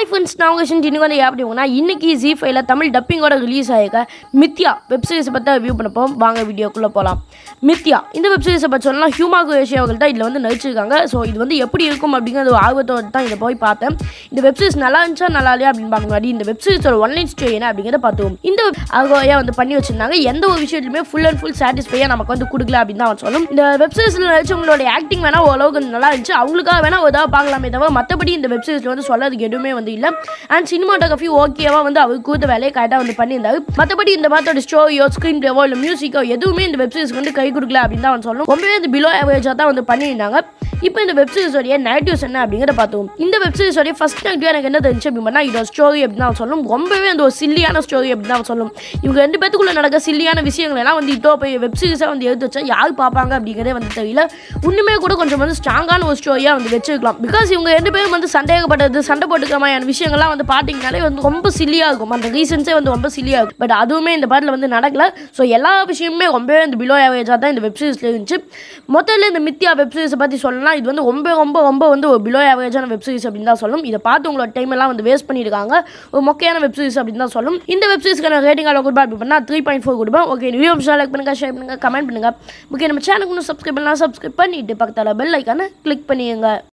hi friends நான் உங்கள் செஞ்சு இன்னைக்கு வந்து எப்படி போனா இன்னைக்கு ஜி ஃபைவ்ல தமிழ் டப்பிங்கோட ரிலீஸ் ஆகிருக்க மித்யா வெப் சீரிஸை பற்றி ரிவ்யூ பண்ண போவோம் வாங்க வீடியோக்குள்ளே போகலாம் மித்யா இந்த வெப் சீரிஸை பற்றி சொல்லலாம் ஹியூமா குரேஷி அவர்கள் தான் இதில் வந்து நடிச்சிருக்காங்க ஸோ இது வந்து எப்படி இருக்கும் அப்படிங்கிற ஒரு ஆர்வத்தோடு தான் இதை போய் பார்த்தேன் இந்த வெப் சீரிஸ் நல்லா இருந்துச்சா நல்லா இல்லையா அப்படின்னு பார்க்க முன்னாடி இந்த வெப் சீரிஸோட ஒன்லைன் ஸ்டோரி என்ன அப்படிங்கிறத பார்த்துவோம் இந்த ஆகோயா வந்து பண்ணி வச்சிருந்தாங்க எந்த ஒரு விஷயத்துலையுமே ஃபுல் அண்ட் ஃபுல் சாட்டிஸ்ஃபையாக நமக்கு வந்து கொடுக்கல அப்படின்னு தான் சொல்லணும் இந்த வெப் சீரிஸில் நடிச்சவங்களோட ஆக்டிங் வேணா ஓரளவுக்கு கொஞ்சம் நல்லா இருந்துச்சு அவங்களுக்காக வேணா ஒரு ஏதாவது பார்க்கலாமே தவிர மற்றபடி இந்த வெப் சீரிஸில் வந்து சொல்லறதுக்கு எதுவுமே வந்து இல்லை அண்ட் சினிமாட்டோகிராஃபி ஓகேவா வந்து அவர் கூத்த வேலையை கரெக்டாக வந்து பண்ணியிருந்தாரு மற்றபடி இந்த மாதிரியோட ஸ்டோரியோ ஸ்க்ரீன் பிளேவோ இல்லை மியூசிக்கோ எதுவுமே இந்த வெப் சீரிஸ்க்கு வந்து கை கொடுக்கல அப்படின்னு தான் வந்து சொல்லணும் ரொம்பவே இந்த பிலோ ஆவரேஜாக தான் வந்து பண்ணியிருந்தாங்க இப்போ இந்த வெப் சீரிஸோடைய நெகட்டிவ்ஸ் என்ன அப்படிங்கிறத பார்த்தோம் இந்த வெப் சீரிஸோடைய ஃபர்ஸ்ட் நெகட்டிவ் எனக்கு என்ன தெரிஞ்சு அப்படின்னா இதோட ஸ்டோரி அப்படின்னு தான் சொல்லணும் ரொம்பவே அந்த ஒரு சில்லியான ஸ்டோரி அப்படின்னு தான் சொல்லணும் இவங்க ரெண்டு பேத்துக்குள்ள நடக்க சில்லியான விஷயங்கள் எல்லாம் வந்து இப்போ போய் வெப் சீரிஸாக வந்து எடுத்து வச்சா யார் பார்ப்பாங்க அப்படிங்கிறதே வந்து தெரியல உண்மையே கூட கொஞ்சம் வந்து ஸ்ட்ராங்கான ஒரு ஸ்டோரியாக வந்து வச்சிருக்கலாம் பிகாஸ் இவங்க ரெண்டு பேரும் வந்து சந்தேகப்பட்டது சண்டை போட்டுக்கிற மாதிரியான விஷயங்கள்லாம் வந்து பார்த்தீங்கனாலே வந்து ரொம்ப சில்லியாக இருக்கும் அந்த ரீசன்ஸே வந்து ரொம்ப சில்லியாக இருக்கும் பட் அதுவுமே இந்த பாட்டில் வந்து நடக்கல ஸோ எல்லா விஷயமுமே ரொம்பவே இந்த பிலோ ஆவரேஜாக தான் இந்த வெப் சீரிஸில் இருந்துச்சு முதல்ல இந்த மித்யா வெப் சீரிஸை பற்றி சொல்லலாம் இது வந்து ரொம்ப ரொம்ப ரொம்ப வந்து ஒரு பிலோ ஆவரேஜான வெப் சீரிஸ் அப்படின்னு தான் சொல்லணும் இதை பார்த்து உங்களோட டைம் எல்லாம் வந்து வேஸ்ட் பண்ணியிருக்காங்க ஒரு மொக்கையான வெப் சீரிஸ் அப்படின்னு தான் சொல்லணும் இந்த வெப் சீரிஸ்க்கான ரேட்டிங் அளவு கொடுப்பா அப்படி பண்ணால் த்ரீ பாயிண்ட் ஃபோர் கொடுப்பேன் ஓகே வீடியோ லைக் பண்ணுங்கள் ஷேர் பண்ணுங்கள் கமெண்ட் பண்ணுங்கள் ஓகே நம்ம சேனலுக்கு இன்னும் சப்ஸ்கிரைப் பண்ணலாம் சப்ஸ்கிரைப் பண்ணிட்டு பக்கத்தில் பெல் ஐக்கான கிளிக் பண்ணிடுங்க